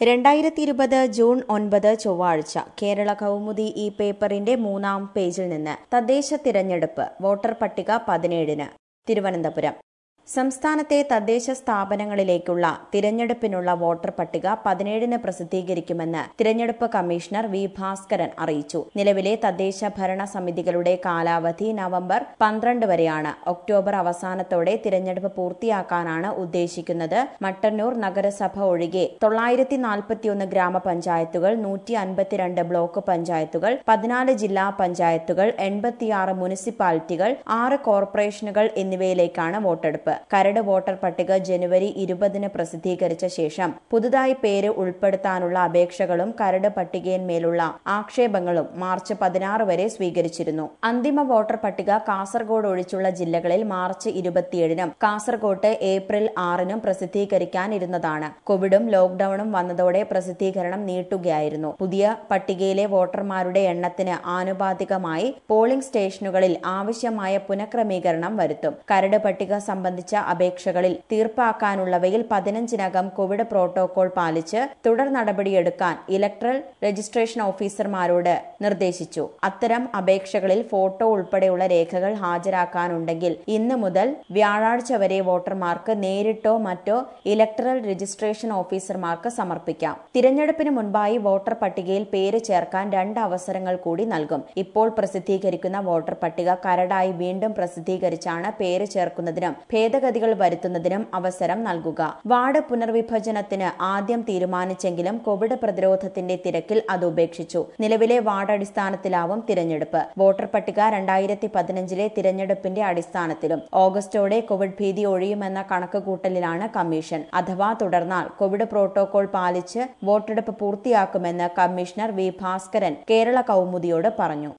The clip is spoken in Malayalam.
രണ്ടായിരത്തി ഇരുപത് ജൂൺ ഒൻപത് ചൊവ്വാഴ്ച കേരള കൗമുദി ഈ പേപ്പറിന്റെ മൂന്നാം പേജിൽ നിന്ന് തദ്ദേശ തിരഞ്ഞെടുപ്പ് വോട്ടർ പട്ടിക പതിനേഴിന് തിരുവനന്തപുരം സംസ്ഥാനത്തെ തദ്ദേശ സ്ഥാപനങ്ങളിലേക്കുള്ള തിരഞ്ഞെടുപ്പിനുള്ള വോട്ടർ പട്ടിക പതിനേഴിന് പ്രസിദ്ധീകരിക്കുമെന്ന് തിരഞ്ഞെടുപ്പ് കമ്മീഷണർ വി ഭാസ്കരൻ അറിയിച്ചു നിലവിലെ തദ്ദേശ ഭരണ സമിതികളുടെ കാലാവധി നവംബർ പന്ത്രണ്ട് വരെയാണ് ഒക്ടോബർ അവസാനത്തോടെ തിരഞ്ഞെടുപ്പ് പൂർത്തിയാക്കാനാണ് ഉദ്ദേശിക്കുന്നത് മട്ടന്നൂർ നഗരസഭ ഒഴികെ തൊള്ളായിരത്തി നാൽപ്പത്തിയൊന്ന് ഗ്രാമപഞ്ചായത്തുകൾ നൂറ്റി അൻപത്തിരണ്ട് ബ്ലോക്ക് പഞ്ചായത്തുകൾ പതിനാല് ജില്ലാ പഞ്ചായത്തുകൾ എൺപത്തിയാറ് മുനിസിപ്പാലിറ്റികൾ ആറ് കോർപ്പറേഷനുകൾ എന്നിവയിലേക്കാണ് വോട്ടെടുപ്പ് കരട് വോട്ടർ പട്ടിക ജനുവരി ഇരുപതിന് പ്രസിദ്ധീകരിച്ച ശേഷം പുതുതായി പേര് ഉൾപ്പെടുത്താനുള്ള അപേക്ഷകളും കരട് പട്ടികയിന്മേലുള്ള ആക്ഷേപങ്ങളും മാർച്ച് പതിനാറ് വരെ സ്വീകരിച്ചിരുന്നു അന്തിമ വോട്ടർ പട്ടിക കാസർഗോഡ് ഒഴിച്ചുള്ള ജില്ലകളിൽ മാർച്ച് ഇരുപത്തിയേഴിനും കാസർഗോട്ട് ഏപ്രിൽ ആറിനും പ്രസിദ്ധീകരിക്കാനിരുന്നതാണ് കോവിഡും ലോക്ഡൌണും വന്നതോടെ പ്രസിദ്ധീകരണം നീട്ടുകയായിരുന്നു പുതിയ പട്ടികയിലെ വോട്ടർമാരുടെ എണ്ണത്തിന് ആനുപാതികമായി പോളിംഗ് സ്റ്റേഷനുകളിൽ ആവശ്യമായ പുനഃക്രമീകരണം വരുത്തും കരട് പട്ടിക സംബന്ധിച്ച അപേക്ഷകളിൽ തീർപ്പാക്കാനുള്ളവയിൽ പതിനഞ്ചിനകം കോവിഡ് പ്രോട്ടോകോൾ പാലിച്ച് തുടർ നടപടിയെടുക്കാൻ ഇലക്ട്രൽ രജിസ്ട്രേഷൻ ഓഫീസർമാരോട് നിർദ്ദേശിച്ചു അത്തരം അപേക്ഷകളിൽ ഫോട്ടോ ഉൾപ്പെടെയുള്ള രേഖകൾ ഹാജരാക്കാനുണ്ടെങ്കിൽ ഇന്ന് മുതൽ വ്യാഴാഴ്ച വരെ വോട്ടർമാർക്ക് നേരിട്ടോ മറ്റോ ഇലക്ട്രൽ രജിസ്ട്രേഷൻ ഓഫീസർമാർക്ക് സമർപ്പിക്കാം തിരഞ്ഞെടുപ്പിന് മുൻപായി വോട്ടർ പട്ടികയിൽ പേര് ചേർക്കാൻ രണ്ട് അവസരങ്ങൾ കൂടി നൽകും ഇപ്പോൾ പ്രസിദ്ധീകരിക്കുന്ന വോട്ടർ പട്ടിക കരടായി വീണ്ടും പ്രസിദ്ധീകരിച്ചാണ് പേര് ചേർക്കുന്നതിനും ഭേദഗതികൾ വരുത്തുന്നതിനും അവസരം നൽകുക വാർഡ് പുനർവിഭജനത്തിന് ആദ്യം തീരുമാനിച്ചെങ്കിലും കോവിഡ് പ്രതിരോധത്തിന്റെ തിരക്കിൽ അത് ഉപേക്ഷിച്ചു നിലവിലെ വാർഡ് അടിസ്ഥാനത്തിലാവും തിരഞ്ഞെടുപ്പ് വോട്ടർ പട്ടിക രണ്ടായിരത്തി പതിനഞ്ചിലെ തിരഞ്ഞെടുപ്പിന്റെ അടിസ്ഥാനത്തിലും ഓഗസ്റ്റോടെ കോവിഡ് ഭീതി ഒഴിയുമെന്ന കണക്കുകൂട്ടലിലാണ് കമ്മീഷൻ അഥവാ തുടർന്നാൽ കോവിഡ് പ്രോട്ടോകോൾ പാലിച്ച് വോട്ടെടുപ്പ് പൂർത്തിയാക്കുമെന്ന് കമ്മീഷണർ വി ഭാസ്കരൻ കേരള കൗമുദിയോട് പറഞ്ഞു